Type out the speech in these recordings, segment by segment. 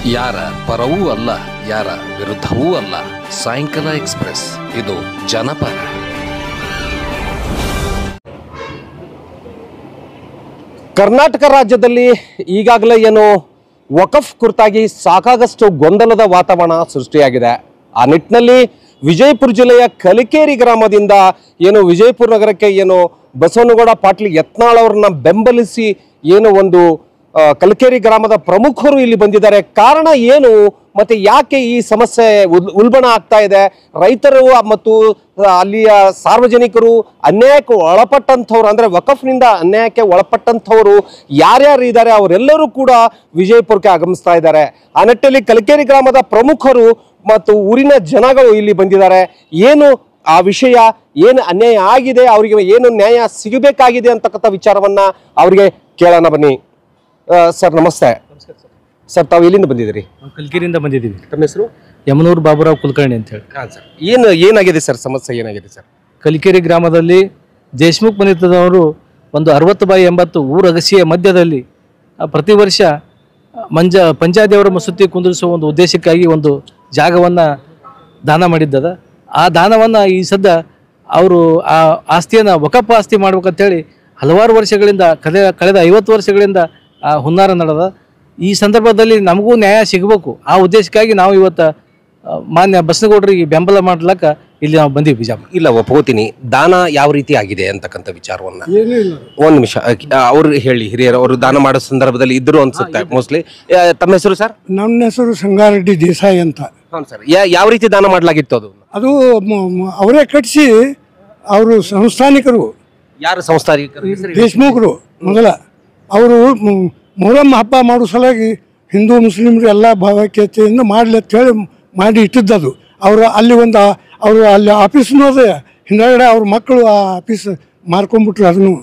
ಯಾರ ಪರವೂ ಅಲ್ಲ ಯಾರ ವಿರುದ್ಧವೂ ಅಲ್ಲ ಸಾಯಂಕಾಲ ಎಕ್ಸ್ಪ್ರೆಸ್ ಇದು ಜನಪರ ಕರ್ನಾಟಕ ರಾಜ್ಯದಲ್ಲಿ ಈಗಾಗಲೇ ಏನು ವಕಫ್ ಕುರಿತಾಗಿ ಸಾಕಾಗಷ್ಟು ಗೊಂದಲದ ವಾತಾವರಣ ಸೃಷ್ಟಿಯಾಗಿದೆ ಆ ನಿಟ್ಟಿನಲ್ಲಿ ವಿಜಯಪುರ ಜಿಲ್ಲೆಯ ಕಲಿಕೇರಿ ಗ್ರಾಮದಿಂದ ಏನು ವಿಜಯಪುರ ನಗರಕ್ಕೆ ಏನು ಬಸವನಗೌಡ ಪಾಟೀಲ್ ಯತ್ನಾಳ್ ಅವ್ರನ್ನ ಬೆಂಬಲಿಸಿ ಏನು ಒಂದು ಆ, ಕಲಿಕೇರಿ ಗ್ರಾಮದ ಪ್ರಮುಖರು ಇಲ್ಲಿ ಬಂದಿದ್ದಾರೆ ಕಾರಣ ಏನು ಮತ್ತೆ ಯಾಕೆ ಈ ಸಮಸ್ಯೆ ಉಲ್- ಉಲ್ಬಣ ಆಗ್ತಾ ಇದೆ ರೈತರು ಮತ್ತು ಆ, ಅಲ್ಲಿಯ ಸಾರ್ವಜನಿಕರು ಅನ್ಯಾಯಕ್ಕೆ ಒಳಪಟ್ಟಂಥವ್ರು ಅಂದ್ರೆ ವಕಫ್ನಿಂದ ಅನ್ಯಾಯಕ್ಕೆ ಒಳಪಟ್ಟಂಥವ್ರು ಯಾರ್ಯಾರು ಇದ್ದಾರೆ ಅವರೆಲ್ಲರೂ ಕೂಡ ವಿಜಯಪುರಕ್ಕೆ ಆಗಮಿಸ್ತಾ ಇದ್ದಾರೆ ಆ ನಿಟ್ಟಿನಲ್ಲಿ ಕಲಿಕೇರಿ ಗ್ರಾಮದ ಪ್ರಮುಖರು ಮತ್ತು ಊರಿನ ಜನಗಳು ಇಲ್ಲಿ ಬಂದಿದ್ದಾರೆ ಏನು ಆ ವಿಷಯ ಏನು ಅನ್ಯಾಯ ಆಗಿದೆ ಅವರಿಗೆ ಏನು ನ್ಯಾಯ ಸಿಗಬೇಕಾಗಿದೆ ಅಂತಕ್ಕಂಥ ವಿಚಾರವನ್ನ ಅವರಿಗೆ ಕೇಳೋಣ ಬನ್ನಿ ಆ, ಸರ್ ನಮಸ್ತೆ ಸರ್ ತಾವು ಎಲ್ಲಿಂದ ಬಂದಿದ್ದೀರಿ ನಾವು ಕಲ್ಕಿರಿಯಿಂದ ಬಂದಿದ್ದೀವಿ ತಮ್ಮ ಹೆಸರು ಯಮನೂರು ಬಾಬುರಾವ್ ಕುಲಕರ್ಣಿ ಅಂತ ಹೇಳಿ ಹಾಂ ಸರ್ ಏನು ಏನಾಗಿದೆ ಸರ್ ಸಮಸ್ಯೆ ಏನಾಗಿದೆ ಸರ್ ಕಲಿಕೆರೆ ಗ್ರಾಮದಲ್ಲಿ ದೇಶಮುಖ್ ಮನೆತದವರು ಒಂದು ಅರವತ್ತು ಬೈ ಎಂಬತ್ತು ಊರ ಅಗಸಿಯ ಮಧ್ಯದಲ್ಲಿ ಆ, ಪ್ರತಿ ವರ್ಷ ಆ, ಮಂಜ ಪಂಚಾಯತಿಯವರ ಮಸೂತಿ ಕುಂದಿರಿಸುವ ಒಂದು ಉದ್ದೇಶಕ್ಕಾಗಿ ಒಂದು ಜಾಗವನ್ನು ದಾನ ಮಾಡಿದ್ದದ ಆ ದಾನವನ್ನು ಈ ಸದ್ದ ಅವರು ಆ ಆಸ್ತಿಯನ್ನು ವಕಫ್ ಆಸ್ತಿ ಮಾಡ್ಬೇಕಂತೇಳಿ ಹಲವಾರು ವರ್ಷಗಳಿಂದ ಕಳೆದ ಕಳೆದ ಐವತ್ತು ವರ್ಷಗಳಿಂದ ಆ ಹುನ್ನಾರ ನಡೆದ ಈ ಸಂದರ್ಭದಲ್ಲಿ ನಮಗೂ ನ್ಯಾಯ ಸಿಗಬೇಕು ಆ ಉದ್ದೇಶಕ್ಕಾಗಿ ನಾವು ಇವತ್ತು ಆ, ಮಾನ್ಯ ಬಸನಗೌಡರಿಗೆ ಬೆಂಬಲ ಮಾಡ್ಲಕ್ಕ ಇಲ್ಲಿ ನಾವು ಬಂದೀವಿ ಬಿಜಾಪುರ ಇಲ್ಲ ಒಪ್ಕೋತೀನಿ ದಾನ ಯಾವ ರೀತಿ ಆಗಿದೆ ಅಂತಕ್ಕಂಥ ವಿಚಾರವನ್ನ ಒಂದ್ ನಿಮಿಷ ಅವ್ರು ಹೇಳಿ ಹಿರಿಯರು ಅವರು ದಾನ ಮಾಡೋ ಸಂದರ್ಭದಲ್ಲಿ ಇದ್ರು ಅನ್ಸುತ್ತೆ ಮೋಸ್ಟ್ಲಿ ತಮ್ಮ ಹೆಸರು ಸರ್ ನನ್ನ ಹೆಸರು ಸಂಗಾರೆಡ್ಡಿ ದೇಸಾಯಿ ಅಂತ ಹೌದು ಸರ್ ಯಾವ ರೀತಿ ದಾನ ಮಾಡಲಾಗಿತ್ತು ಅದು ಅದು ಮ- ಮ- ಅವರೇ ಕಟ್ಟಿಸಿ ಅವರು ಸಂಸ್ಥಾನಿಕರು ಯಾರು ಸಂಸ್ಥಾನಿಕರು ಹೆಸರು ದೇಶಮುಖರು ಮೊದಲ ಅವರು ಮ- ಮೊಹರಂ ಹಬ್ಬ ಮಾಡೋ ಸಲುವಾಗಿ ಹಿಂದೂ ಮುಸ್ಲಿಮ್ರು ಎಲ್ಲ ಭಾವೈಕ್ಯತೆಯಿಂದ ಮಾಡಲಿ ಅಂತ ಹೇಳಿ ಮಾಡಿ ಇಟ್ಟಿದ್ದದು ಅವರು ಅಲ್ಲಿ ಒಂದು ಅವರು ಅಲ್ಲಿ ಆಫೀಸ್ನೂ ಅದೇ ಹಿಂದಗಡೆ ಅವ್ರ ಮಕ್ಕಳು ಆ ಆಫೀಸ್ ಮಾರ್ಕೊಂಡ್ಬಿಟ್ರು ಅದನ್ನು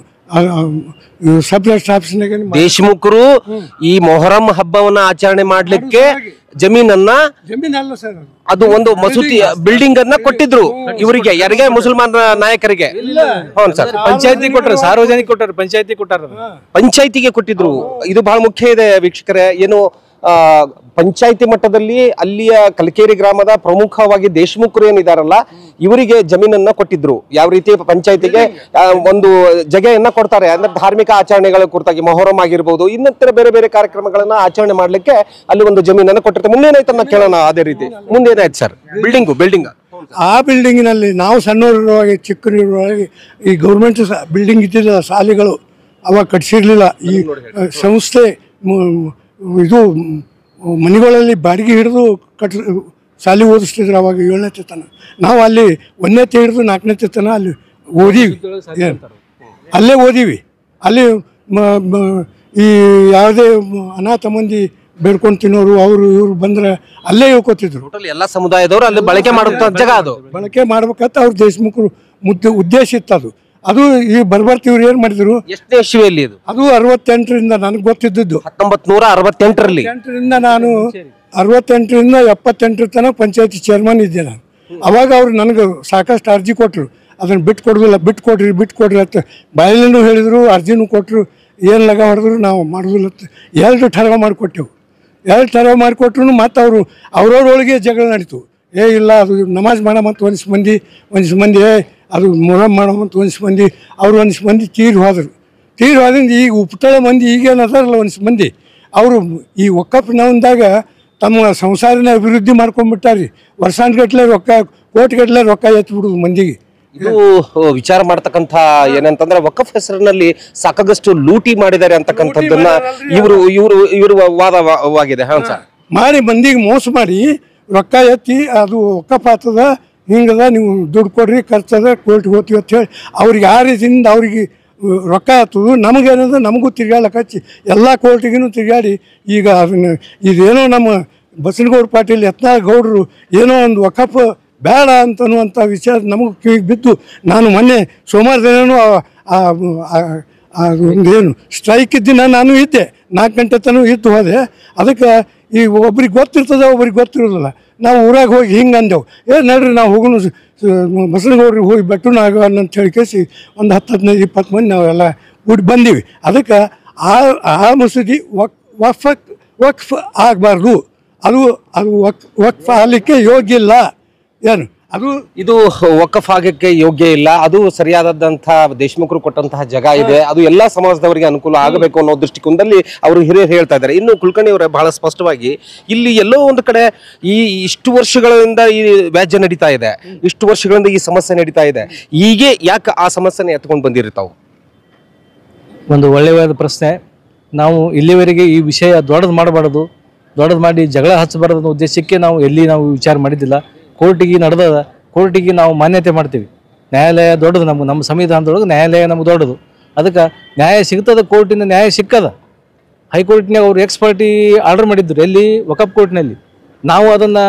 ಸಬ್ ರಿಜಿಸ್ಟರ್ ಆಫೀಸ್ನಾಗ ದೇಶಮುಖರು ಈ ಮೊಹರಂ ಹಬ್ಬವನ್ನ ಆಚರಣೆ ಮಾಡ್ಲಿಕ್ಕೆ ಜಮೀನನ್ನ ಜಮೀನಲ್ಲ ಸರ್ ಅದು ಅದು ಒಂದು ಮಸೂತಿ ಬಿಲ್ಡಿಂಗ್ ಅನ್ನ ಕೊಟ್ಟಿದ್ರು ಇವರಿಗೆ ಯಾರಿಗೆ ಮುಸಲ್ಮಾನ್ ನಾಯಕರಿಗೆ ಹೌದು ಸರ್ ಪಂಚಾಯತಿ ಕೊಟ್ಟರು ಸಾರ್ವಜನಿಕ ಕೊಟ್ಟರು ಪಂಚಾಯತಿ ಕೊಟ್ಟಾರ ಪಂಚಾಯತಿಗೆ ಕೊಟ್ಟಿದ್ರು ಇದು ಬಹಳ ಮುಖ್ಯ ಇದೆ ವೀಕ್ಷಕರೇ ಏನು ಆ, ಪಂಚಾಯತಿ ಮಟ್ಟದಲ್ಲಿ ಅಲ್ಲಿಯ ಕಲಕೇರಿ ಗ್ರಾಮದ ಪ್ರಮುಖವಾಗಿ ದೇಶಮುಖರು ಏನಿದಾರಲ್ಲ ಇವರಿಗೆ ಜಮೀನನ್ನ ಕೊಟ್ಟಿದ್ರು ಯಾವ ರೀತಿ ಪಂಚಾಯತಿಗೆ ಆ, ಒಂದು ಜಗೆಯನ್ನ ಕೊಡ್ತಾರೆ ಅಂದ್ರೆ ಧಾರ್ಮಿಕ ಆಚರಣೆಗಳ ಕುರಿತಾಗಿ ಮೊಹರಂ ಆಗಿರ್ಬೋದು ಇನ್ನಿತರ ಬೇರೆ ಬೇರೆ ಕಾರ್ಯಕ್ರಮಗಳನ್ನ ಆಚರಣೆ ಮಾಡ್ಲಿಕ್ಕೆ ಅಲ್ಲಿ ಒಂದು ಜಮೀನನ್ನ ಕೊಟ್ಟಿರ್ತಾರೆ ಮುಂದೇನಾಯ್ತು ಅನ್ನೋ ಕೇಳೋಣ ಅದೇ ರೀತಿ ಮುಂದೇನಾಯ್ತು ಸರ್ ಬಿಲ್ಡಿಂಗು ಬಿಲ್ಡಿಂಗ್ ಆ ಬಿಲ್ಡಿಂಗಿನಲ್ಲಿ ನಾವು ಸಣ್ಣವರಿರುವಾಗ ಚಿಕ್ಕರಿರುವಾಗ ಈ ಗೌರ್ಮೆಂಟ್ ಬಿಲ್ಡಿಂಗ್ ಇದ್ದಿದ್ದ ಶಾಲೆಗಳು ಅವಾಗ ಕಟ್ಸಿರ್ಲಿಲ್ಲ ಈ ಅಹ್, ಸಂಸ್ಥೆ ಮ್, ಇದು ಮ್, ಮನೆಗಳಲ್ಲಿ ಬಾಡಿಗೆ ಹಿಡಿದು ಕಟ್ ಶಾಲೆ ಓದಿಸ್ತಿದ್ರು ಅವಾಗ ಏಳನೇ ತನ ನಾವು ಅಲ್ಲಿ ಒಂದನೇ ಹಿಡಿದು ನಾಲ್ಕನೇ ತನ ಅಲ್ಲಿ ಓದೀವಿ ಏನ್? ಅಲ್ಲೇ ಓದೀವಿ ಅಲ್ಲಿ ಮ- ಮ- ಈ ಯಾವುದೇ ಮ- ಅನಾಥ ಮಂದಿ ಬೇಡ್ಕೊಂಡು ತಿನ್ನೋರು ಅವರು ಇವರು ಬಂದ್ರೆ ಅಲ್ಲೇ ಹೇಳ್ಕೊತಿದ್ರು ಟೋಟಲ್ ಎಲ್ಲಾ ಸಮುದಾಯದವರು ಅಲ್ಲಿ ಬಳಕೆ ಮಾಡುವಂತ ಜಾಗ ಅದು ಬಳಕೆ ಮಾಡ್ಬೇಕಂತ ಅವ್ರ ದೇಶಮುಖರು ಮುದ್ದೆ ಉದ್ದೇಶ ಇತ್ತು ಅದು ಅದು ಈ ಬರ್ಬರ್ತಿ ಇವ್ರು ಏನು ಮಾಡಿದ್ರು ಎಷ್ಟನೇ ಇಸ್ವಿಯಲ್ಲಿ ಇದು ಅದು ಅರವತ್ತೆಂಟರಿಂದ ನನಗೆ ಗೊತ್ತಿದ್ದದ್ದು ಹತ್ತೊಂಬತ್ ನೂರ ಅರವತ್ತೆಂಟರಲ್ಲಿ ಎಂಟರಿಂದ ನಾನು ಅರವತ್ತೆಂಟರಿಂದ ಎಪ್ಪತ್ತೆಂಟರ ತನಕ ಪಂಚಾಯತಿ ಚೇರ್ಮನ್ ಇದ್ದೆ ನಾನು ಅವಾಗ ಅವ್ರು ನನಗೆ ಸಾಕಷ್ಟು ಅರ್ಜಿ ಕೊಟ್ಟರು ಅದನ್ನು ಬಿಟ್ಟು ಕೊಡೋದಿಲ್ಲ ಬಿಟ್ಟು ಕೊಡ್ರಿ ಬಿಟ್ಟು ಕೊಡ್ರಿ ಅಂತ ಬಾಯಲ್ಲೂ ಹೇಳಿದರು ಅರ್ಜಿನೂ ಕೊಟ್ಟರು ಏನು ಲಗ ಹೊಡೆದ್ರು ನಾವು ಮಾಡೋದಿಲ್ಲ ಅಂತ ಎರಡು ಠರಾವ್ ಮಾಡಿಕೊಟ್ಟೆವು ಎರಡು ಠರಾವ್ ಮಾಡಿಕೊಟ್ರು ಮತ್ತು ಅವರು ಅವ್ರವ್ರೊಳಗೆ ಜಗಳ ನಡೀತು ಏ ಇಲ್ಲ ಅದು ನಮಾಜ್ ಮಾಡಮಂತ ಒಂದಿಷ್ಟು ಮಂದಿ ಒಂದಿಷ್ಟು ಮಂದಿ ಏ ಅದು ಮೊಹರಂ ಮಾಡಮಂತ ಒಂದಿಷ್ಟು ಮಂದಿ ಅವ್ರು ಒಂದಿಷ್ಟು ಮಂದಿ ತೀರಿ ಹೋದರು ತೀರಿ ಹೋದ್ರಿಂದ ಈಗ ಉಪಟಳ ಮಂದಿ ಈಗೇನು ಅದಾರಲ್ಲ ಒಂದಿಷ್ಟು ಮಂದಿ ಅವರು ಈ ಒಕ್ಕಪ್ನವಂದಾಗ ತಮ್ಮ ಸಂಸಾರನ ಅಭಿವೃದ್ಧಿ ಮಾಡ್ಕೊಂಡ್ಬಿಟ್ಟಾರಿ ವರ್ಷಾನ್ಗಟ್ಲೆ ರೊಕ್ಕ ಕೋಟಿಗಟ್ಲೆ ರೊಕ್ಕ ಎತ್ಬಿಡುದು ಮಂದಿಗೆ ಇದು ವಿಚಾರ ಮಾಡ್ತಕ್ಕಂಥ ಏನಂತಂದ್ರೆ ವಕಫ್ ಹೆಸರಿನಲ್ಲಿ ಸಾಕಾಗಷ್ಟು ಲೂಟಿ ಮಾಡಿದ್ದಾರೆ ಅಂತಕ್ಕಂಥದ್ದನ್ನ ಇವರು ಇವರು ಇವರು ವಾದವಾಗಿದೆ ಹಾ ಸರ್ ಮಾಡಿ ಮಂದಿಗೆ ಮೋಸ ಮಾಡಿ ರೊಕ್ಕ ಎತ್ತಿ ಅದು ಒಕ್ಕಪ್ಪ ಆಗ್ತದ ಹಿಂಗದ ನೀವು ದುಡ್ಡು ಕೊಡ್ರಿ ಖರ್ಚದ ಕೋರ್ಟ್ಗೆ ಹೋಗ್ತೀವಿ ಅಂತ ಹೇಳಿ ಅವ್ರಿಗೆ ಆ ರೀತಿಯಿಂದ ಅವ್ರಿಗೆ ಅಹ್, ರೊಕ್ಕ ಆಗ್ತದೆ ನಮಗೇನದ ನಮಗೂ ತಿರ್ಗಾಡಕ್ಕೆ ಹಚ್ಚಿ ಎಲ್ಲ ಕೋರ್ಟಿಗೂ ತಿರ್ಗಾಡಿ ಈಗ ಅದನ್ನು ಇದೇನೋ ನಮ್ಮ ಬಸನಗೌಡ ಪಾಟೀಲ್ ಯತ್ನಾಳ್ ಗೌಡರು ಏನೋ ಒಂದು ವಕಫ್ ಬೇಡ ಅಂತನ್ನುವಂಥ ವಿಚಾರ ನಮಗೆ ಕಿವಿಗೆ ಬಿದ್ದು ನಾನು ಮೊನ್ನೆ ಸೋಮವಾರ ದಿನನೂ ಆ- ಆ- ಆ- ಅದು ಒಂದೇನು ಸ್ಟ್ರೈಕ್ ದಿನ ನಾನು ಇದ್ದೆ ನಾಲ್ಕು ಗಂಟೆ ತನಕ ಇದ್ದು ಹೋದೆ ಅದಕ್ಕೆ ಈ ಒಬ್ರಿಗೆ ಗೊತ್ತಿರ್ತದೆ ಒಬ್ರಿಗೆ ಗೊತ್ತಿರೋದಿಲ್ಲ ನಾವು ಊರಾಗ ಹೋಗಿ ಹಿಂಗೆ ಅಂದೆವು ಏ ನಡ್ರಿ ನಾವು ಹೋಗೋಣ ಬಸನಗೌಡ್ರಿಗೆ ಹೋಗಿ ಬೆಟ್ಟನ ಆಗೋಣ ಅಂತ ಹೇಳಿ ಕೇಸಿ ಒಂದು ಹತ್ತು ಹದಿನೈದು ಇಪ್ಪತ್ತು ಮಂದಿ ನಾವೆಲ್ಲ ಕೂಡಿ ಬಂದೀವಿ ಅದಕ್ಕೆ ಆ ಆ ಮಸೂದಿ ವಕ್ ವಫಕ್ ವಕ್ಫ್ ಆಗಬಾರ್ದು ಅದು ಅದು ವಕ್ ವಕ್ಫ್ ಆಗಲಿಕ್ಕೆ ಯೋಗ್ಯ ಇಲ್ಲ ಏನು ಅದು ಇದು ವಕಫ್ ಆಗಕ್ಕೆ ಯೋಗ್ಯ ಇಲ್ಲ ಅದು ಸರಿಯಾದಂತಹ ದೇಶಮುಖರು ಕೊಟ್ಟಂತಹ ಜಾಗ ಇದೆ ಅದು ಎಲ್ಲಾ ಸಮಾಜದವರಿಗೆ ಅನುಕೂಲ ಆಗಬೇಕು ಅನ್ನೋ ದೃಷ್ಟಿಕೋನದಲ್ಲಿ ಅವರು ಹಿರಿಯರು ಹೇಳ್ತಾ ಇದ್ದಾರೆ ಇನ್ನು ಕುಲಕರ್ಣಿ ಅವರೇ ಬಹಳ ಸ್ಪಷ್ಟವಾಗಿ ಇಲ್ಲಿ ಎಲ್ಲೋ ಒಂದು ಕಡೆ ಈ ಇಷ್ಟು ವರ್ಷಗಳಿಂದ ಈ ವ್ಯಾಜ್ಯ ನಡೀತಾ ಇದೆ ಇಷ್ಟು ವರ್ಷಗಳಿಂದ ಈ ಸಮಸ್ಯೆ ನಡೀತಾ ಇದೆ ಹೀಗೆ ಯಾಕೆ ಆ ಸಮಸ್ಯೆನ ಎತ್ಕೊಂಡು ಬಂದಿರ್ತಾವು ಒಂದು ಒಳ್ಳೆಯವಾದ ಪ್ರಶ್ನೆ ನಾವು ಇಲ್ಲಿವರೆಗೆ ಈ ವಿಷಯ ದೊಡ್ಡದು ಮಾಡಬಾರ್ದು ದೊಡ್ಡದು ಮಾಡಿ ಜಗಳ ಹಚ್ಚಬಾರ್ದು ಅನ್ನೋ ಉದ್ದೇಶಕ್ಕೆ ನಾವು ಎಲ್ಲಿ ನಾವು ವಿಚಾರ ಮಾಡಿದ್ದಿಲ್ಲ ಕೋರ್ಟಿಗೆ ನಡೆದದ ಕೋರ್ಟಿಗೆ ನಾವು ಮಾನ್ಯತೆ ಮಾಡ್ತೀವಿ ನ್ಯಾಯಾಲಯ ದೊಡ್ಡದು ನಮ್ಗೆ ನಮ್ಮ ಸಂವಿಧಾನದೊಳಗೆ ನ್ಯಾಯಾಲಯ ನಮ್ಗೆ ದೊಡ್ಡದು ಅದಕ್ಕೆ ನ್ಯಾಯ ಸಿಗ್ತದ ಕೋರ್ಟಿಂದ ನ್ಯಾಯ ಸಿಕ್ಕದ ಹೈಕೋರ್ಟ್ನಾಗ ಅವ್ರು ಎಕ್ಸ್ಪರ್ಟಿ ಆರ್ಡರ್ ಮಾಡಿದ್ರು ಎಲ್ಲಿ ವಕಫ್ ಕೋರ್ಟ್ನಲ್ಲಿ ನಾವು ಅದನ್ನು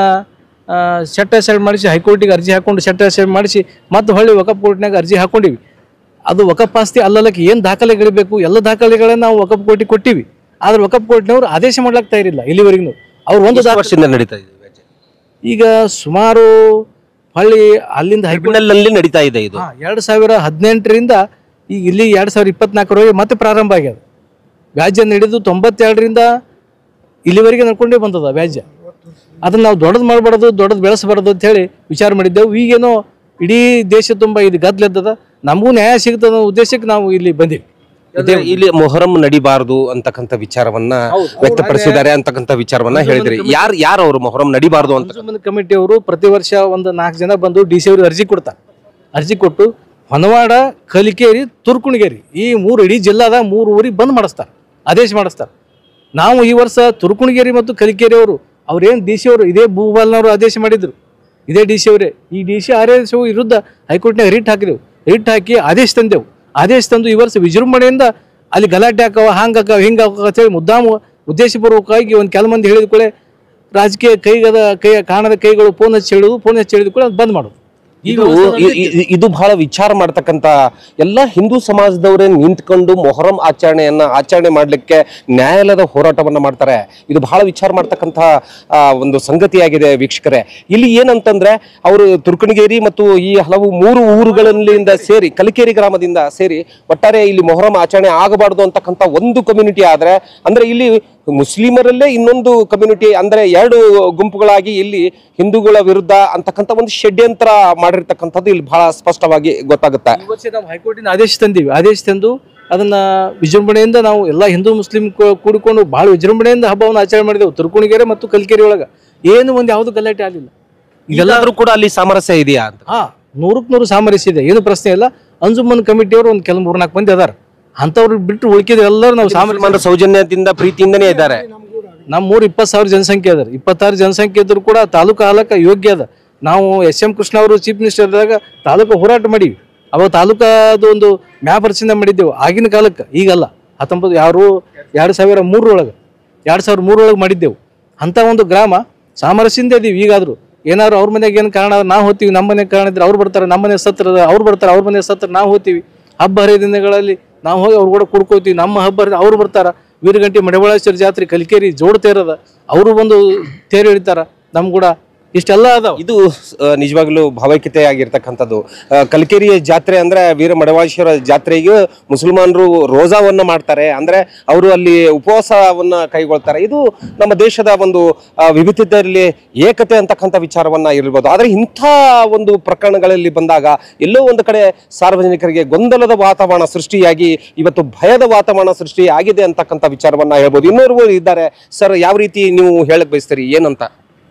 ಸೆಟ್ ಸೈಡ್ ಮಾಡಿಸಿ ಹೈಕೋರ್ಟಿಗೆ ಅರ್ಜಿ ಹಾಕೊಂಡು ಸೆಟ್ ಸೈಡ್ ಮಾಡಿಸಿ ಮತ್ತೆ ಹೊಳ್ಳಿ ವಕಫ್ ಕೋರ್ಟ್ನಾಗ ಅರ್ಜಿ ಹಾಕೊಂಡಿವಿ ಅದು ವಕಫ್ ಆಸ್ತಿ ಅಲ್ಲಲ್ಲಕ್ಕೆ ಏನು ದಾಖಲೆಗಳಿಬೇಕು ಎಲ್ಲ ದಾಖಲೆಗಳನ್ನ ನಾವು ವಕಫ್ ಕೋರ್ಟಿಗೆ ಕೊಟ್ಟಿವಿ ಆದ್ರೆ ವಕಫ್ ಕೋರ್ಟ್ನವ್ರು ಆದೇಶ ಮಾಡ್ಲಾಗ್ತಾ ಇರಲಿಲ್ಲ ಇಲ್ಲಿವರೆಗೂ ಅವ್ರು ಒಂದು ಎಷ್ಟು ದಾಖಲೆ ವರ್ಷದಿಂದ ನಡೀತಾ ಇದೆ ವ್ಯಾಜ್ಯ ಈಗ ಸುಮಾರು ಹೊಳ್ಳಿ ಅಲ್ಲಿಂದ ಹೈಕೋರ್ಟ್ ಟ್ರಿಬ್ಯುನಲ್ ನಲ್ಲಿ ನಡೀತಾ ಇದೆ ಇದು ಎರಡು ಸಾವಿರ ಹದಿನೆಂಟರಿಂದ ಈಗ ಇಲ್ಲಿ ಎರಡು ಸಾವಿರ ಇಪ್ಪತ್ನಾಲ್ಕರವರೆಗೆ ಮತ್ತೆ ಪ್ರಾರಂಭ ಆಗ್ಯದ ವ್ಯಾಜ್ಯ ನಡೆದು ತೊಂಬತ್ತೆರಡರಿಂದ ಇಲ್ಲಿವರೆಗೆ ನಡ್ಕೊಂಡೇ ಬಂದದ ವ್ಯಾಜ್ಯ ಅದನ್ನ ನಾವು ದೊಡ್ಡದು ಮಾಡಬಾರ್ದು ದೊಡ್ಡದು ಬೆಳೆಸಬಾರ್ದು ಅಂತ ಹೇಳಿ ವಿಚಾರ ಮಾಡಿದ್ದೆವು ಈಗೇನೋ ಇಡೀ ದೇಶ ತುಂಬ ಇದು ಗದ್ದಲೆದ್ದದ ನಮಗೂ ನ್ಯಾಯ ಸಿಗ್ತದ ಅನ್ನೋ ಉದ್ದೇಶಕ್ಕೆ ನಾವು ಇಲ್ಲಿ ಬಂದೀವಿ ಅಂದ್ರೆ ಇಲ್ಲಿ ಮೊಹರಂ ನಡಿಬಾರದು ಅಂತಕ್ಕಂಥ ವಿಚಾರವನ್ನ ವ್ಯಕ್ತಪಡಿಸಿದ್ದಾರೆ ಅಂತಕ್ಕಂಥ ವಿಚಾರವನ್ನ ಹೇಳಿದ್ರಿ ಯಾರು ಯಾರು ಅವರು ಮೊಹರಂ ನಡಿಬಾರದು ಅಂತ ಅಂಜುಮನ್ ಕಮಿಟಿಯವರು ಪ್ರತಿ ವರ್ಷ ಒಂದು ನಾಲ್ಕು ಜನ ಬಂದು ಡಿ ಸಿ ಅವ್ರಿಗೆ ಅರ್ಜಿ ಕೊಡ್ತಾರೆ ಅರ್ಜಿ ಕೊಟ್ಟು ಹೊನವಾಡ ಕಲಿಕೇರಿ ತುರ್ಕುಣಿಗೇರಿ ಈ ಮೂರು ಇಡೀ ಜಿಲ್ಲಾದ ಮೂರು ಊರಿಗೆ ಬಂದ್ ಮಾಡಿಸ್ತಾರೆ ಆದೇಶ ಮಾಡಿಸ್ತಾರೆ ನಾವು ಈ ವರ್ಷ ತುರ್ಕುಣಿಗೇರಿ ಮತ್ತು ಕಲಿಕೇರಿ ಅವರು ಅವ್ರೇನು ಡಿ ಸಿ ಅವರು ಇದೇ ಭೂಪಾಲ್ನವರು ಆದೇಶ ಮಾಡಿದ್ರು ಇದೇ ಡಿ ಸಿ ಅವರೇ ಈ ಡಿ ಸಿ ಆದೇಶ ವಿರುದ್ಧ ಹೈಕೋರ್ಟ್ನಾಗ ರಿಟ್ ಹಾಕಿದೆವು ರಿಟ್ ಹಾಕಿ ಆದೇಶ ತಂದೆವು ಆದೇಶ ತಂದು ಈ ವರ್ಷ ವಿಜೃಂಭಣೆಯಿಂದ ಅಲ್ಲಿ ಗಲಾಟೆ ಹಾಕವ ಹಂಗೆ ಹಾಕವ ಹಿಂಗೆ ಹಾಕವ ಅಂತೇಳಿ ಮುದ್ದಾಮು ಉದ್ದೇಶಪೂರ್ವಕವಾಗಿ ಒಂದು ಕೆಲ ಮಂದಿ ಹೇಳಿದ ಕೂಡಲೇ ರಾಜಕೀಯ ಕೈಗದ ಕೈ ಕಾಣದ ಕೈಗಳು ಫೋನ್ ಹಚ್ಚಿ ಹೇಳೋದು ಫೋನ್ ಹಚ್ಚಿ ಹೇಳಿದ ಕೂಡ ಬಂದ್ ಮಾಡೋದು ಇದು ಇ- ಇ- ಇದು ಬಹಳ ವಿಚಾರ ಮಾಡ್ತಕ್ಕಂತ ಎಲ್ಲ ಹಿಂದೂ ಸಮಾಜದವರೇ ನಿಂತ್ಕೊಂಡು ಮೊಹರಂ ಆಚರಣೆಯನ್ನ ಆಚರಣೆ ಮಾಡ್ಲಿಕ್ಕೆ ನ್ಯಾಯಾಲಯದ ಹೋರಾಟವನ್ನ ಮಾಡ್ತಾರೆ ಇದು ಬಹಳ ವಿಚಾರ ಮಾಡ್ತಕ್ಕಂತ ಆ, ಒಂದು ಸಂಗತಿಯಾಗಿದೆ ವೀಕ್ಷಕರೇ ಇಲ್ಲಿ ಏನಂತಂದ್ರೆ ಅವರು ತುರ್ಕಣಗೇರಿ ಮತ್ತು ಈ ಹಲವು ಮೂರು ಊರುಗಳಿಂದ ಸೇರಿ ಕಲಿಕೇರಿ ಗ್ರಾಮದಿಂದ ಸೇರಿ ಒಟ್ಟಾರೆ ಇಲ್ಲಿ ಮೊಹರಂ ಆಚರಣೆ ಆಗಬಾರ್ದು ಅಂತಕ್ಕಂಥ ಒಂದು ಕಮ್ಯುನಿಟಿ ಆದ್ರೆ ಅಂದ್ರೆ ಇಲ್ಲಿ ಮುಸ್ಲಿಮರಲ್ಲೇ ಇನ್ನೊಂದು ಕಮ್ಯುನಿಟಿ ಅಂದ್ರೆ ಎರಡು ಗುಂಪುಗಳಾಗಿ ಇಲ್ಲಿ ಹಿಂದೂಗಳ ವಿರುದ್ಧ ಅಂತಕ್ಕಂಥ ಒಂದು ಷಡ್ಯಂತ್ರ ಮಾಡಿರ್ತಕ್ಕಂಥದ್ದು ಇಲ್ಲಿ ಬಹಳ ಸ್ಪಷ್ಟವಾಗಿ ಗೊತ್ತಾಗುತ್ತೆ ಈ ವರ್ಷ ನಾವು ಹೈಕೋರ್ಟಿನ ಆದೇಶ ತಂದೀವಿ ಆದೇಶ ತಂದು ಅದನ್ನ ವಿಜೃಂಭಣೆಯಿಂದ ನಾವು ಎಲ್ಲ ಹಿಂದೂ ಮುಸ್ಲಿಂ ಕೂ- ಕೂಡಿಕೊಂಡು ಬಹಳ ವಿಜೃಂಭಣೆಯಿಂದ ಹಬ್ಬವನ್ನು ಆಚರಣೆ ಮಾಡಿದೆವು ತುರ್ಕುಣಿಗೆರೆ ಮತ್ತು ಕಲಿಕೆರೆ ಒಳಗ ಏನು ಒಂದು ಯಾವುದು ಗಲಾಟೆ ಆಗಲಿಲ್ಲ ಇದೆಲ್ಲಾದ್ರೂ ಕೂಡ ಅಲ್ಲಿ ಸಾಮರಸ್ಯ ಇದೆಯಾ ಅಂತ ಹಾ ನೂರಕ್ಕೆ ನೂರು ಸಾಮರಸ್ಯ ಇದೆ ಏನು ಪ್ರಶ್ನೆ ಇಲ್ಲ ಅಂಜುಮನ್ ಕಮಿಟಿಯವರು ಒಂದು ಕೆಲವು ಮೂರ್ನಾಲ್ಕು ಮಂದಿ ಅದಾರ ಅಂಥವ್ರು ಬಿಟ್ಟು ಉಳ್ಕಿದ ಎಲ್ಲರೂ ನಾವು ಸಾಮರಸ್ಯ ಮುಸಲ್ಮಾನರ ಸೌಜನ್ಯದಿಂದ ಪ್ರೀತಿಯಿಂದನೇ ಇದ್ದಾರೆ ನಮ್ಮ ಊರು ಇಪ್ಪತ್ತು ಸಾವಿರ ಜನಸಂಖ್ಯೆ ಅದ ಇಪ್ಪತ್ತಾರು ಜನಸಂಖ್ಯೆ ಇದ್ರು ಕೂಡ ತಾಲೂಕು ಹಾಲಕ್ಕ ಯೋಗ್ಯ ಅದ ನಾವು ಎಸ್ ಎಂ ಕೃಷ್ಣ ಅವರು ಚೀಫ್ ಮಿನಿಸ್ಟರ್ ಇದ್ದಾಗ ತಾಲೂಕು ಹೋರಾಟ ಮಾಡೀವಿ ಅವಾಗ ತಾಲೂಕದ ಒಂದು ಮ್ಯಾಪ್ ರಚನೆ ಮಾಡಿದ್ದೆವು ಆಗಿನ ಕಾಲಕ್ಕೆ ಈಗಲ್ಲ ಹತ್ತೊಂಬತ್ತು ಯಾರು ಎರಡು ಸಾವಿರ ಮೂರರೊಳಗೆ ಎರಡು ಸಾವಿರ ಮೂರರೊಳಗೆ ಮಾಡಿದ್ದೆವು ಅಂಥ ಒಂದು ಗ್ರಾಮ ಸಾಮರಸ್ಯದಿಂದ ಇದೀವಿ ಈಗಾದರೂ ಏನಾದ್ರು ಅವ್ರ ಮನೆಗೆ ಏನು ಕಾರಣ ಆದ್ರೆ ನಾವು ಹೋಗ್ತೀವಿ ನಮ್ಮ ಮನೆಗೆ ಕಾರಣ ಇದ್ರೆ ಅವ್ರು ಬರ್ತಾರೆ ನಮ್ಮ ಮನೆ ಸತ್ರ ಅವ್ರು ಬರ್ತಾರೆ ಅವ್ರ ಮನೆ ಸತ್ರ ನಾವು ಹೋಗ್ತೀವಿ ಹಬ್ಬ ಹರಿದಿನಗಳಲ್ಲಿ ನಾವು ಹೋಗಿ ಅವ್ರು ಕೂಡ ಕುಡ್ಕೋತೀವಿ ನಮ್ಮ ಹಬ್ಬ ಹರಿದ ಅವ್ರು ಬರ್ತಾರ ವೀರಗಂಟಿ ಮಡಿವಾಳೇಶ್ವರ ಜಾತ್ರೆ ಕಲಿಕೇರಿ ಜೋಡ್ ತೇರದ ಅವರು ಬಂದು ತೇರು ಎಳಿತಾರ ನಮ್ ಕೂಡ ಇಷ್ಟೆಲ್ಲ ಅದಾವ ಇದು ಆ, ನಿಜವಾಗ್ಲೂ ಭಾವೈಕ್ಯತೆ ಆಗಿರ್ತಕ್ಕಂಥದ್ದು ಆ, ಕಲ್ಕೇರಿಯ ಜಾತ್ರೆ ಅಂದ್ರೆ ವೀರ ಮಡವಾಳೇಶ್ವರ ಜಾತ್ರೆಗೆ ಮುಸಲ್ಮಾನರು ರೋಜಾವನ್ನ ಮಾಡ್ತಾರೆ ಅಂದ್ರೆ ಅವರು ಅಲ್ಲಿ ಉಪವಾಸವನ್ನ ಕೈಗೊಳ್ತಾರೆ ಇದು ನಮ್ಮ ದೇಶದ ಒಂದು ಆ, ವಿವಿಧತೆಯಲ್ಲಿ ಏಕತೆ ಅಂತಕ್ಕಂಥ ವಿಚಾರವನ್ನ ಇರ್ಬೋದು ಆದ್ರೆ ಇಂಥ ಒಂದು ಪ್ರಕರಣಗಳಲ್ಲಿ ಬಂದಾಗ ಎಲ್ಲೋ ಒಂದು ಕಡೆ ಸಾರ್ವಜನಿಕರಿಗೆ ಗೊಂದಲದ ವಾತಾವರಣ ಸೃಷ್ಟಿಯಾಗಿ ಇವತ್ತು ಭಯದ ವಾತಾವರಣ ಸೃಷ್ಟಿ ಆಗಿದೆ ಅಂತಕ್ಕಂಥ ವಿಚಾರವನ್ನ ಹೇಳ್ಬೋದು ಇನ್ನೋರ್ವರು ಇದ್ದಾರೆ ಸರ್ ಯಾವ ರೀತಿ ನೀವು ಹೇಳಕ್ ಬಯಸ್ತೀರಿ ಏನಂತ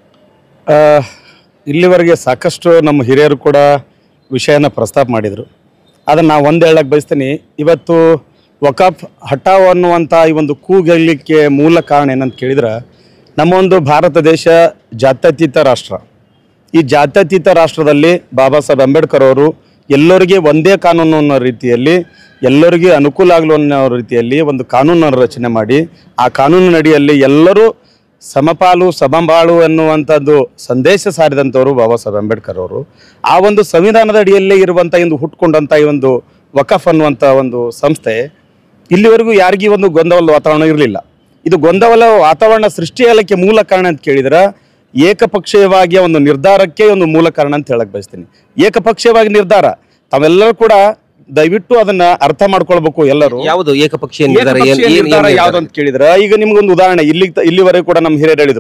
ಆ, ಇಲ್ಲಿವರೆಗೆ ಸಾಕಷ್ಟು ನಮ್ಮ ಹಿರಿಯರು ಕೂಡ ವಿಷಯನ ಪ್ರಸ್ತಾಪ ಮಾಡಿದರು ಆದರೆ ನಾವು ಒಂದು ಹೇಳಕ್ಕೆ ಬಯಸ್ತೀನಿ ಇವತ್ತು ವಕಾಫ್ ಹಟಾವ್ ಅನ್ನುವಂಥ ಈ ಒಂದು ಕೂಗಲಿಕ್ಕೆ ಮೂಲ ಕಾರಣ ಏನಂತ ಕೇಳಿದ್ರೆ ನಮ್ಮ ಒಂದು ಭಾರತ ದೇಶ ಜಾತ್ಯತೀತ ರಾಷ್ಟ್ರ ಈ ಜಾತ್ಯತೀತ ರಾಷ್ಟ್ರದಲ್ಲಿ ಬಾಬಾ ಸಾಹೇಬ್ ಅಂಬೇಡ್ಕರ್ ಅವರು ಎಲ್ಲರಿಗೆ ಒಂದೇ ಕಾನೂನು ಅನ್ನೋ ರೀತಿಯಲ್ಲಿ ಎಲ್ಲರಿಗೂ ಅನುಕೂಲ ಆಗಲು ಅನ್ನೋ ರೀತಿಯಲ್ಲಿ ಒಂದು ಕಾನೂನನ್ನು ರಚನೆ ಮಾಡಿ ಆ ಕಾನೂನಿನಡಿಯಲ್ಲಿ ಎಲ್ಲರೂ ಸಮಪಾಲು ಸಮಬಾಳು ಅನ್ನುವಂಥದ್ದು ಸಂದೇಶ ಸಾರಿದಂಥವರು ಬಾಬಾ ಸಾಹೇಬ್ ಅಂಬೇಡ್ಕರ್ ಅವರು ಆ ಒಂದು ಸಂವಿಧಾನದ ಅಡಿಯಲ್ಲೇ ಇರುವಂಥ ಒಂದು ಹುಟ್ಕೊಂಡಂಥ ಈ ಒಂದು ವಕಫ್ ಅನ್ನುವಂಥ ಒಂದು ಸಂಸ್ಥೆ ಇಲ್ಲಿವರೆಗೂ ಯಾರಿಗೂ ಒಂದು ಗೊಂದವಲ ವಾತಾವರಣ ಇರಲಿಲ್ಲ ಇದು ಗೊಂದವಲ ವಾತಾವರಣ ಸೃಷ್ಟಿಯಾಗಲಿಕ್ಕೆ ಮೂಲ ಕಾರಣ ಅಂತ ಕೇಳಿದ್ರೆ ಏಕಪಕ್ಷೀಯವಾಗಿ ಒಂದು ನಿರ್ಧಾರಕ್ಕೆ ಒಂದು ಮೂಲ ಕಾರಣ ಅಂತ ಹೇಳಕ್ ಬಯಸ್ತೀನಿ ಏಕಪಕ್ಷೀಯವಾಗಿ ನಿರ್ಧಾರ ತಾವೆಲ್ಲರೂ ಕೂಡ ದಯವಿಟ್ಟು ಅದನ್ನ ಅರ್ಥ ಮಾಡ್ಕೊಳ್ಬೇಕು ಎಲ್ಲರೂ ಯಾವುದು ಏಕಪಕ್ಷೀಯ ನಿರ್ಧಾರ ಏನ್- ಏಕಪಕ್ಷೀಯ ಏನ್- ಏನ್ ನಿರ್ಧಾರ ನಿರ್ಧಾರ? ಯಾವ್ದು ಅಂತ ಕೇಳಿದ್ರೆ ಈಗ ನಿಮ್ಗೊಂದು ಉದಾಹರಣೆ ಇಲ್ಲಿ ಇಲ್ಲಿವರೆಗೂ ಕೂಡ ನಮ್ಮ ಹಿರಿಯರು ಹೇಳಿದ್ರು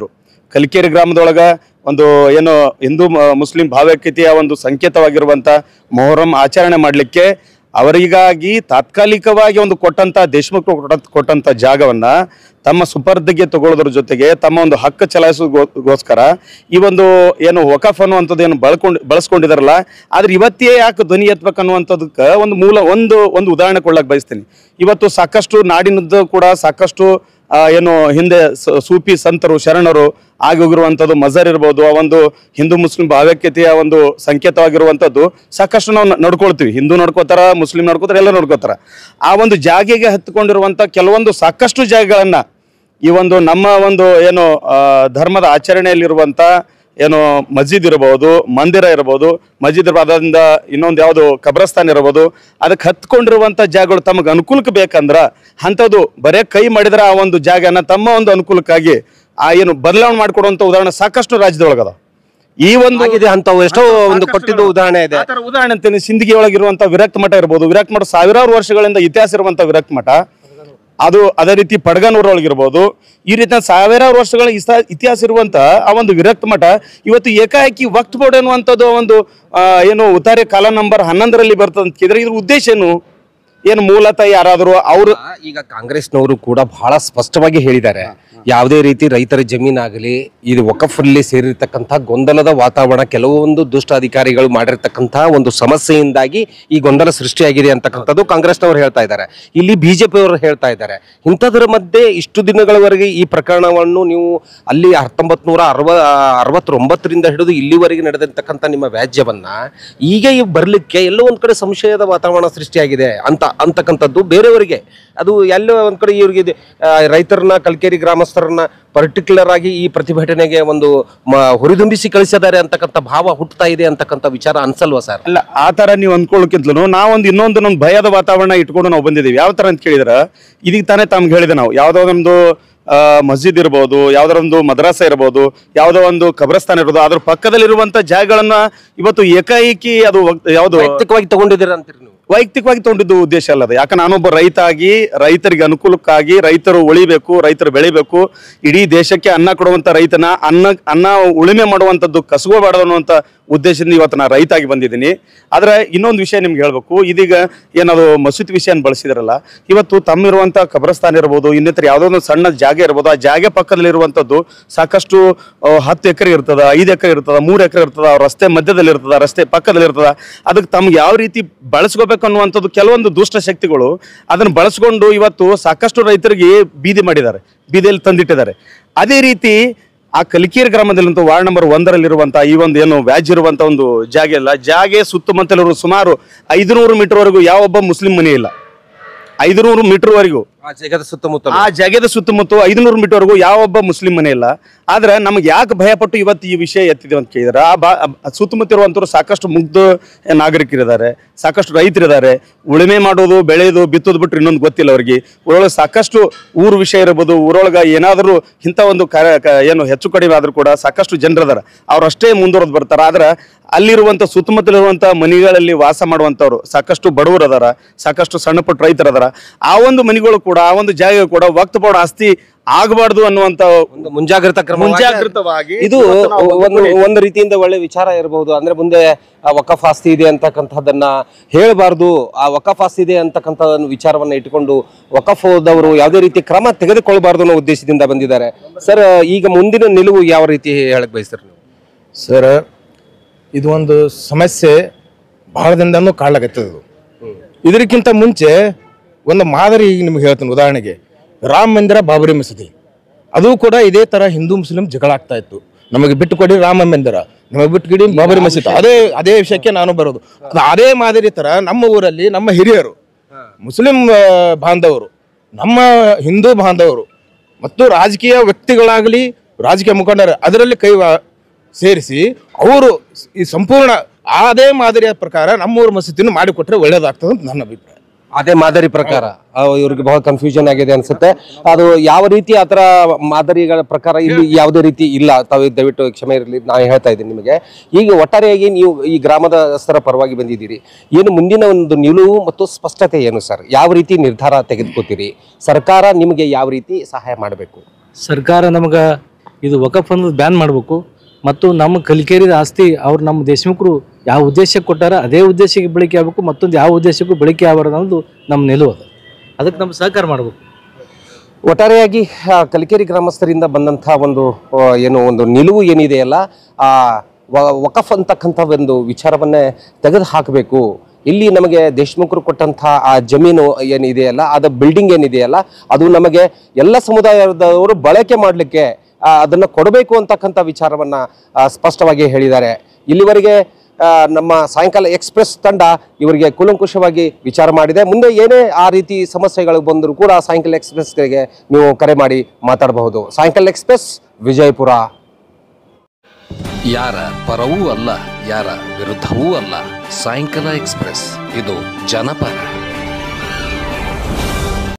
ಕಲಿಕೇರಿ ಗ್ರಾಮದೊಳಗ ಒಂದು ಏನು ಹಿಂದೂ ಮ- ಮುಸ್ಲಿಂ ಭಾವೈಕ್ಯತೆಯ ಒಂದು ಸಂಕೇತವಾಗಿರುವಂತ ಮೊಹರಂ ಆಚರಣೆ ಮಾಡಲಿಕ್ಕೆ ಅವರಿಗಾಗಿ ತಾತ್ಕಾಲಿಕವಾಗಿ ಒಂದು ಕೊಟ್ಟಂತ ದೇಶಮುಖ ಕೊಟ್ಟಂತ ಕೊಟ್ಟಂತ ಜಾಗವನ್ನ ತಮ್ಮ ಸುಪರ್ದಿಗೆ ತಗೊಳ್ಳೋದ್ರ ಜೊತೆಗೆ ತಮ್ಮ ಒಂದು ಹಕ್ಕು ಚಲಾಯಿಸೋಗೋಸ್ಕರ ಈ ಒಂದು ಏನು ವಕಫ್ ಅನ್ನುವಂಥದ್ದು ಏನು ಬಳಕೊಂಡು ಬಳಸ್ಕೊಂಡಿದಾರಲ್ಲ ಆದ್ರೆ ಇವತ್ತೇ ಯಾಕೆ ಧ್ವನಿ ಎತ್ತಬೇಕು ಅನ್ನುವಂಥದ್ದಕ್ಕೆ ಒಂದು ಮೂಲ ಒಂದು ಒಂದು ಉದಾಹರಣೆ ಕೊಡ್ಲಕ್ ಬಯಸ್ತೀನಿ ಇವತ್ತು ಸಾಕಷ್ಟು ನಾಡಿನದ್ದು ಕೂಡ ಸಾಕಷ್ಟು ಆ, ಏನು ಹಿಂದೆ ಸ- ಸೂಫಿ ಸಂತರು ಶರಣರು ಆಗಿ ಹೋಗಿರುವಂಥದ್ದು ಮಜರ್ ಇರ್ಬೋದು ಆ ಒಂದು ಹಿಂದೂ ಮುಸ್ಲಿಂ ಭಾವೈಕ್ಯತೆಯ ಒಂದು ಸಂಕೇತವಾಗಿರುವಂಥದ್ದು ಸಾಕಷ್ಟು ನಾವು ನ- ನಡ್ಕೊಳ್ತೀವಿ ಹಿಂದೂ ನಡ್ಕೋತಾರ ಮುಸ್ಲಿಂ ನಡ್ಕೋತಾರ ಎಲ್ಲ ನಡ್ಕೋತಾರ ಆ ಒಂದು ಜಾಗೆಗೆ ಹತ್ಕೊಂಡಿರುವಂಥ ಕೆಲವೊಂದು ಸಾಕಷ್ಟು ಜಾಗಗಳನ್ನ ಈ ಒಂದು ನಮ್ಮ ಒಂದು ಏನು ಆ, ಧರ್ಮದ ಆಚರಣೆಯಲ್ಲಿರುವಂಥ ಏನು ಮಸ್ಜಿದ್ ಇರಬಹುದು ಮಂದಿರ ಇರಬಹುದು ಮಸ್ಜಿದ್ ಇರ್ಬೋದು ಅದರಿಂದ ಇನ್ನೊಂದು ಯಾವುದು ಕಬ್ರಸ್ತಾನ್ ಇರಬಹುದು ಅದಕ್ಕೆ ಹತ್ಕೊಂಡಿರುವಂಥ ಜಾಗಗಳು ತಮಗೆ ಅನುಕೂಲಕ್ಕೆ ಬೇಕಂದ್ರ ಅಂಥದ್ದು ಬರೇ ಕೈ ಮಾಡಿದ್ರೆ ಆ ಒಂದು ಜಾಗನ ತಮ್ಮ ಒಂದು ಅನುಕೂಲಕ್ಕಾಗಿ ಆ ಏನು ಬದಲಾವಣೆ ಮಾಡಿಕೊಡುವಂಥ ಉದಾಹರಣೆ ಸಾಕಷ್ಟು ರಾಜ್ಯದೊಳಗದ ಈ ಒಂದು ಆಗಿದೆ ಅಂತವು ಎಷ್ಟೋ ಒಂದು ಕೊಟ್ಟಿದ್ದು ಉದಾಹರಣೆ ಇದೆ ಆ ಥರ ಉದಾಹರಣೆ ಅಂತೀನಿ ಸಿಂದಗಿ ಒಳಗಿರುವಂತ ವಿರಕ್ತ ಮಠ ಇರ್ಬೋದು ವಿರಕ್ತ ಮಠ ಸಾವಿರಾರು ವರ್ಷಗಳಿಂದ ಇತಿಹಾಸ ಇರುವಂತ ವಿರಕ್ತ ಮಠ ಅದು ಅದೇ ರೀತಿ ಪಡಗನೂರೊಳಗಿರ್ಬೋದು ಈ ರೀತಿಯ ಸಾವಿರಾರು ವರ್ಷಗಳ ಇಸ- ಇತಿಹಾಸ ಇರುವಂತ ಆ ಒಂದು ವಿರಕ್ತ ಮಠ ಇವತ್ತು ಏಕಾಏಕಿ ವಕ್ತ್ ಬೋರ್ಡ್ ಅನ್ನುವಂಥದ್ದು ಆ ಒಂದು ಆ, ಏನು ಉತ್ತಾರಿ ಕಾಲ ನಂಬರ್ ಹನ್ನೊಂದರಲ್ಲಿ ಬರ್ತದೆ ಅಂತ ಕೇಳಿದ್ರೆ ಇದ್ರ ಉದ್ದೇಶ ಏನು ಏನು ಮೂಲತಃ ಯಾರಾದರೂ ಅವರು ಈಗ ಕಾಂಗ್ರೆಸ್ನವರು ಕೂಡ ಬಹಳ ಸ್ಪಷ್ಟವಾಗಿ ಹೇಳಿದ್ದಾರೆ ಯಾವುದೇ ರೀತಿ ರೈತರ ಜಮೀನಾಗಲಿ ಇದು ವಕಫಲ್ಲಿ ಸೇರಿರ್ತಕ್ಕಂಥ ಗೊಂದಲದ ವಾತಾವರಣ ಕೆಲವೊಂದು ದುಷ್ಟ ಅಧಿಕಾರಿಗಳು ಮಾಡಿರ್ತಕ್ಕಂಥ ಒಂದು ಸಮಸ್ಯೆಯಿಂದಾಗಿ ಈ ಗೊಂದಲ ಸೃಷ್ಟಿಯಾಗಿದೆ ಅಂತಕ್ಕಂಥದ್ದು ಕಾಂಗ್ರೆಸ್ನವರು ಹೇಳ್ತಾ ಇದ್ದಾರೆ ಇಲ್ಲಿ ಬಿಜೆಪಿ ಅವರು ಹೇಳ್ತಾ ಇದ್ದಾರೆ ಇಂಥದ್ರ ಮಧ್ಯೆ ಇಷ್ಟು ದಿನಗಳವರೆಗೆ ಈ ಪ್ರಕರಣವನ್ನು ನೀವು ಅಲ್ಲಿ ಹತ್ತೊಂಬತ್ ನೂರ ಅರವ ಅರವತ್ತೊಂಬತ್ತರಿಂದ ಹಿಡಿದು ಇಲ್ಲಿವರೆಗೆ ನಡೆದಿರ್ತಕ್ಕಂಥ ನಿಮ್ಮ ವ್ಯಾಜ್ಯವನ್ನ ಈಗ ಈ ಬರ್ಲಿಕ್ಕೆ ಎಲ್ಲೋ ಒಂದ್ ಕಡೆ ಸಂಶಯದ ವಾತಾವರಣ ಸೃಷ್ಟಿಯಾಗಿದೆ ಅಂತ ಅಂತಕ್ಕಂಥದ್ದು ಬೇರೆಯವರಿಗೆ ಅದು ಎಲ್ಲೋ ಒಂದ್ ಕಡೆ ಇವ್ರಿಗೆ ಇದು, ಆ, ರೈತರನ್ನ ಕಲ್ಕೇರಿ ಗ್ರಾಮಸ್ಥರನ್ನ ಪರ್ಟಿಕ್ಯುಲರ್ ಆಗಿ ಈ ಪ್ರತಿಭಟನೆಗೆ ಒಂದು ಮ- ಹುರಿದುಂಬಿಸಿ ಕಳಿಸಿದ್ದಾರೆ ಅಂತಕ್ಕಂಥ ಭಾವ ಹುಟ್ಟುತ್ತಾ ಇದೆ ಅಂತಕ್ಕಂಥ ವಿಚಾರ ಅನ್ಸಲ್ವಾ ಸರ್ ಅಲ್ಲ ಆ ತರ ನೀವು ಅಂದ್ಕೊಳ್ಳೋಕ್ಕಿಂತಲೂ ನಾವೊಂದು ಇನ್ನೊಂದು ನಮ್ದು ಭಯದ ವಾತಾವರಣ ಇಟ್ಕೊಂಡು ನಾವು ಬಂದಿದ್ದೀವಿ ಯಾವ ತರ ಅಂತ ಕೇಳಿದ್ರ ಇದೀಗ ತಾನೇ ತಮ್ಗೆ ಹೇಳಿದೆ ನಾವು ಯಾವುದೋ ಒಂದು ಆ, ಮಸ್ಜಿದ್ ಇರ್ಬೋದು ಯಾವ್ದಾರ ಒಂದು ಮದ್ರಾಸ ಇರ್ಬೋದು ಯಾವುದೋ ಒಂದು ಕಬ್ರಸ್ತಾನ ಇರ್ಬೋದು ಅದ್ರ ಪಕ್ಕದಲ್ಲಿರುವಂತ ಜಾಗಗಳನ್ನ ಇವತ್ತು ಏಕಾಏಕಿ ಅದು ವಕ್- ಯಾವ್ದು ವೈಯಕ್ತಿಕವಾಗಿ ತಗೊಂಡಿದ್ದೀರಾ ಅಂತೀರಿ ನೀವು ವೈಯಕ್ತಿಕವಾಗಿ ತಗೊಂಡಿದ್ದು ಉದ್ದೇಶ ಅಲ್ಲ ಅದು ಯಾಕೆ ನಾನೊಬ್ಬ ರೈತ ಆಗಿ ರೈತರಿಗೆ ಅನುಕೂಲಕ್ಕಾಗಿ ರೈತರು ಉಳಿಬೇಕು ರೈತರು ಬೆಳಿಬೇಕು ಇಡೀ ದೇಶಕ್ಕೆ ಅನ್ನ ಕೊಡುವಂತ ರೈತನ ಅನ್ನ ಅನ್ನ ಉಳುಮೆ ಮಾಡುವಂಥದ್ದು ಕಸುಗೋಬಾರ್ದು ಅನ್ನುವಂಥ ಉದ್ದೇಶದಿಂದ ಇವತ್ತು ನಾನು ರೈತ ಆಗಿ ಬಂದಿದ್ದೀನಿ ಆದ್ರೆ ಇನ್ನೊಂದು ವಿಷಯ ನಿಮ್ಗೆ ಹೇಳ್ಬೇಕು ಇದೀಗ ಏನದು ಮಸೂತಿ ವಿಷಯ ಬಳಸಿದಾರಲ್ಲ ಇವತ್ತು ತಮ್ಮಿರುವಂತ ಕಬ್ರಸ್ತಾನ ಇರ್ಬೋದು ಇನ್ನಿತರ ಯಾವುದೋ ಒಂದು ಸಣ್ಣ ಜಾಗ ಇರ್ಬೋದು ಆ ಜಾಗ ಪಕ್ಕದಲ್ಲಿರುವಂಥದ್ದು ಸಾಕಷ್ಟು ಆ, ಹತ್ತು ಎಕರೆ ಇರ್ತದ ಐದು ಎಕರೆ ಇರ್ತದ ಮೂರು ಎಕರೆ ಇರ್ತದ ರಸ್ತೆ ಮಧ್ಯದಲ್ಲಿ ಇರ್ತದ ರಸ್ತೆ ಪಕ್ಕದಲ್ಲಿ ಇರ್ತದ ಅದಕ್ಕೆ ತಮ್ಗೆ ಯಾವ ರೀತಿ ಬಳಸ್ಕೋಬೇಕು ಅನ್ನುವಂಥದ್ದು ಕೆಲವೊಂದು ದುಷ್ಟ ಶಕ್ತಿಗಳು ಅದನ್ನು ಬಳಸ್ಕೊಂಡು ಇವತ್ತು ಸಾಕಷ್ಟು ರೈತರಿಗೆ ಬೀದಿ ಮಾಡಿದ್ದಾರೆ ಬೀದಿಯಲ್ಲಿ ತಂದಿಟ್ಟಿದ್ದಾರೆ ಅದೇ ರೀತಿ ಆ ಕಲಿಕೇರಿ ಗ್ರಾಮದಲ್ಲಂತೂ ವಾರ್ಡ್ ನಂಬರ್ ಒಂದರಲ್ಲಿರುವಂತ ಈ ಒಂದು ಏನು ವ್ಯಾಜ್ ಇರುವಂತ ಒಂದು ಜಾಗ ಇಲ್ಲ ಜಾಗೆ ಸುತ್ತಮುತ್ತಲಿರುವ ಸುಮಾರು ಐದುನೂರು ಮೀಟರ್ವರೆಗೂ ಯಾವೊಬ್ಬ ಮುಸ್ಲಿಂ ಮನೆ ಇಲ್ಲ ಐದುನೂರು ಮೀಟರ್ವರೆಗೂ ಆ ಜಾಗದ ಸುತ್ತಮುತ್ತ ಆ ಜಾಗದ ಸುತ್ತಮುತ್ತ ಐದುನೂರು ಮೀಟರ್ವರೆಗೂ ಯಾವೊಬ್ಬ ಮುಸ್ಲಿಂ ಮನೆ ಇಲ್ಲ ಆದ್ರೆ ನಮಗೆ ಯಾಕೆ ಭಯಪಟ್ಟು ಇವತ್ತು ಈ ವಿಷಯ ಎತ್ತಿದೆ ಅಂತ ಕೇಳಿದ್ರೆ ಆ ಬಾ ಆ ಸುತ್ತಮುತ್ತ ಇರುವಂತವ್ರು ಸಾಕಷ್ಟು ಮುಗ್ಧ ನಾಗರಿಕರಿದ್ದಾರೆ ಸಾಕಷ್ಟು ರೈತರಿದ್ದಾರೆ ಉಳುಮೆ ಮಾಡೋದು ಬೆಳೆಯೋದು ಬಿತ್ತೋದು ಬಿಟ್ರೆ ಇನ್ನೊಂದು ಗೊತ್ತಿಲ್ಲ ಅವ್ರಿಗೆ ಊರೊಳಗೆ ಸಾಕಷ್ಟು ಊರು ವಿಷಯ ಇರ್ಬೋದು ಊರೊಳಗೆ ಏನಾದರೂ ಇಂಥ ಒಂದು ಕಾರ್ಯ ಕ- ಏನು ಹೆಚ್ಚು ಕಡಿಮೆ ಆದ್ರೂ ಕೂಡ ಸಾಕಷ್ಟು ಜನರದಾರ ಅವ್ರಷ್ಟೇ ಮುಂದುವರೆದು ಬರ್ತಾರೆ ಆದ್ರೆ ಅಲ್ಲಿರುವಂಥ ಸುತ್ತಮುತ್ತಲಿರುವಂಥ ಮನೆಗಳಲ್ಲಿ ವಾಸ ಮಾಡುವಂಥವ್ರು ಸಾಕಷ್ಟು ಬಡವರು ಅದಾರ ಸಾಕಷ್ಟು ಸಣ್ಣ ಪುಟ್ಟ ರೈತರು ಅದಾರ ಆ ಒಂದು ಮನೆಗಳು ಕೂಡ ಆ ಒಂದು ಜಾಗ ಕೂಡ ವಕ್ತ ಬೋರ್ಡ್ ಆಸ್ತಿ ಆಗಬಾರ್ದು ಅನ್ನುವಂಥ ಒಂದು ಮುಂಜಾಗ್ರತಾ ಕ್ರಮ ಮುಂಜಾಗೃತವಾಗಿ ಇದು ಒಂದು ಒಂದು ರೀತಿಯಿಂದ ಒಳ್ಳೆ ವಿಚಾರ ಇರಬಹುದು ಅಂದ್ರೆ ಮುಂದೆ ಆ ವಕಫ್ ಆಸ್ತಿ ಇದೆ ಅಂತಕ್ಕಂಥದ್ದನ್ನ ಹೇಳಬಾರ್ದು ಆ ವಕಫ್ ಆಸ್ತಿ ಇದೆ ಅಂತಕ್ಕಂಥ ಒಂದು ವಿಚಾರವನ್ನ ಇಟ್ಕೊಂಡು ವಕಫ್ ಹೋದವರು ಯಾವುದೇ ರೀತಿ ಕ್ರಮ ತೆಗೆದುಕೊಳ್ಬಾರ್ದು ಅನ್ನೋ ಉದ್ದೇಶದಿಂದ ಬಂದಿದ್ದಾರೆ ಸರ್ ಈಗ ಮುಂದಿನ ನಿಲುವು ಯಾವ ರೀತಿ ಹೇಳಕ್ ಬಯಸ್ತಾರೆ ನೀವು ಸರ್ ಇದು ಒಂದು ಸಮಸ್ಯೆ ಬಹಳ ದಿನದೂ ಕಾಡ್ಲಾಗತ್ತದ ಇದು ಇದಕ್ಕಿಂತ ಮುಂಚೆ ಒಂದು ಮಾದರಿ ಈಗ ನಿಮ್ಗೆ ಹೇಳ್ತೀನಿ ಉದಾಹರಣೆಗೆ ರಾಮ ಮಂದಿರ ಬಾಬರಿ ಮಸೀದಿ ಅದು ಕೂಡ ಇದೇ ತರ ಹಿಂದೂ ಮುಸ್ಲಿಂ ಜಗಳ ಆಗ್ತಾ ಇತ್ತು ನಮಗೆ ಬಿಟ್ಟು ಕೊಡಿ ರಾಮ ಮಂದಿರ ನಮಗೆ ಬಿಟ್ಟು ಕೊಡಿ ಬಾಬರಿ ಮಸೀದಿ ಅದೇ ಅದೇ ವಿಷಯಕ್ಕೆ ನಾನು ಬರೋದು ಅದು ಅದೇ ಮಾದರಿ ತರ ನಮ್ಮ ಊರಲ್ಲಿ ನಮ್ಮ ಹಿರಿಯರು ಮುಸ್ಲಿಂ ಆ, ಬಾಂಧವರು ನಮ್ಮ ಹಿಂದೂ ಬಾಂಧವರು ಮತ್ತು ರಾಜಕೀಯ ವ್ಯಕ್ತಿಗಳಾಗಲಿ ರಾಜಕೀಯ ಮುಖಂಡರು ಅದರಲ್ಲಿ ಕೈ ವಾ- ಸೇರಿಸಿ ಅವರು ಈ ಸಂಪೂರ್ಣ ಅದೇ ಮಾದರಿಯ ಪ್ರಕಾರ ನಮ್ಮೂರ ಮಸೀದಿನ ಮಾಡಿಕೊಟ್ರೆ ಒಳ್ಳೇದಾಗ್ತದೆ ಅಂತ ನನ್ನ ಅಭಿಪ್ರಾಯ ಅದೇ ಮಾದರಿ ಪ್ರಕಾರ ಆ, ಇವ್ರಿಗೆ ಬಹಳ ಕನ್ಫ್ಯೂಷನ್ ಆಗಿದೆ ಅನ್ಸುತ್ತೆ ಅದು ಯಾವ ರೀತಿ ಆತರ ಮಾದರಿಗಳ ಪ್ರಕಾರ ಇಲ್ಲಿ ಯಾವುದೇ ರೀತಿ ಇಲ್ಲ ತಾವು ದಯವಿಟ್ಟು ಕ್ಷಮೆ ಇರಲಿ ನಾನು ಹೇಳ್ತಾ ಇದ್ದೀನಿ ನಿಮಗೆ ಈಗ ಒಟ್ಟಾರೆಯಾಗಿ ನೀವು ಈ ಗ್ರಾಮದಸ್ಥರ ಪರವಾಗಿ ಬಂದಿದ್ದೀರಿ ಏನು ಮುಂದಿನ ಒಂದು ನಿಲುವು ಮತ್ತು ಸ್ಪಷ್ಟತೆ ಏನು ಸರ್ ಯಾವ ರೀತಿ ನಿರ್ಧಾರ ತೆಗೆದುಕೋತೀರಿ ಸರ್ಕಾರ ನಿಮಗೆ ಯಾವ ರೀತಿ ಸಹಾಯ ಮಾಡಬೇಕು ಸರ್ಕಾರ ನಮ್ಗೆ ಇದು ವಕಫ್ ಅನ್ನೋದು ಬ್ಯಾನ್ ಮಾಡಬೇಕು ಮತ್ತು ನಮ್ಮ ಕಲಿಕೇರಿದ ಆಸ್ತಿ ಅವ್ರು ನಮ್ಮ ದೇಶಮುಖರು ಯಾವ ಉದ್ದೇಶಕ್ಕೆ ಕೊಟ್ಟಾರ ಅದೇ ಉದ್ದೇಶಕ್ಕೆ ಬಳಕೆ ಆಗಬೇಕು ಮತ್ತೊಂದು ಯಾವ ಉದ್ದೇಶಕ್ಕೂ ಬಳಕೆ ಆಗಬಾರ್ದು ಅನ್ನೋದು ನಮ್ಮ ನಿಲುವು ಅದು ಅದಕ್ಕೆ ನಮ್ಮ ಸಹಕಾರ ಮಾಡಬೇಕು ಒಟ್ಟಾರೆಯಾಗಿ ಆ, ಕಲಿಕೇರಿ ಗ್ರಾಮಸ್ಥರಿಂದ ಬಂದಂಥ ಒಂದು ಆ, ಏನು ಒಂದು ನಿಲುವು ಏನಿದೆಯಲ್ಲ ಆ ವ- ವಕಫ್ ಅಂತಕ್ಕಂಥ ಒಂದು ವಿಚಾರವನ್ನೇ ತೆಗೆದು ಹಾಕಬೇಕು ಇಲ್ಲಿ ನಮಗೆ ದೇಶಮುಖರು ಕೊಟ್ಟಂಥ ಆ ಜಮೀನು ಏನಿದೆಯಲ್ಲ ಅದು ಬಿಲ್ಡಿಂಗ್ ಏನಿದೆಯಲ್ಲ ಅದು ನಮಗೆ ಎಲ್ಲ ಸಮುದಾಯದವರು ಬಳಕೆ ಮಾಡಲಿಕ್ಕೆ ಅದನ್ನು ಕೊಡಬೇಕು ಅಂತಕ್ಕಂಥ ವಿಚಾರವನ್ನ ಆ, ಸ್ಪಷ್ಟವಾಗಿ ಹೇಳಿದ್ದಾರೆ ಇಲ್ಲಿವರೆಗೆ ಆ, ನಮ್ಮ ಸಾಯಂಕಾಲ ಎಕ್ಸ್ಪ್ರೆಸ್ ತಂಡ ಇವರಿಗೆ ಕೂಲಂಕುಷವಾಗಿ ವಿಚಾರ ಮಾಡಿದೆ ಮುಂದೆ ಏನೇ ಆ ರೀತಿ ಸಮಸ್ಯೆಗಳು ಬಂದರೂ ಕೂಡ ಸಾಯಂಕಾಲ ಎಕ್ಸ್ಪ್ರೆಸ್ಗೆ ನೀವು ಕರೆ ಮಾಡಿ ಮಾತಾಡಬಹುದು ಸಾಯಂಕಾಲ ಎಕ್ಸ್ಪ್ರೆಸ್ ವಿಜಯಪುರ ಯಾರ ಪರವೂ ಅಲ್ಲ ಯಾರ ವಿರುದ್ಧವೂ ಅಲ್ಲ ಸಾಯಂಕಾಲ ಎಕ್ಸ್ಪ್ರೆಸ್ ಇದು ಜನಪರ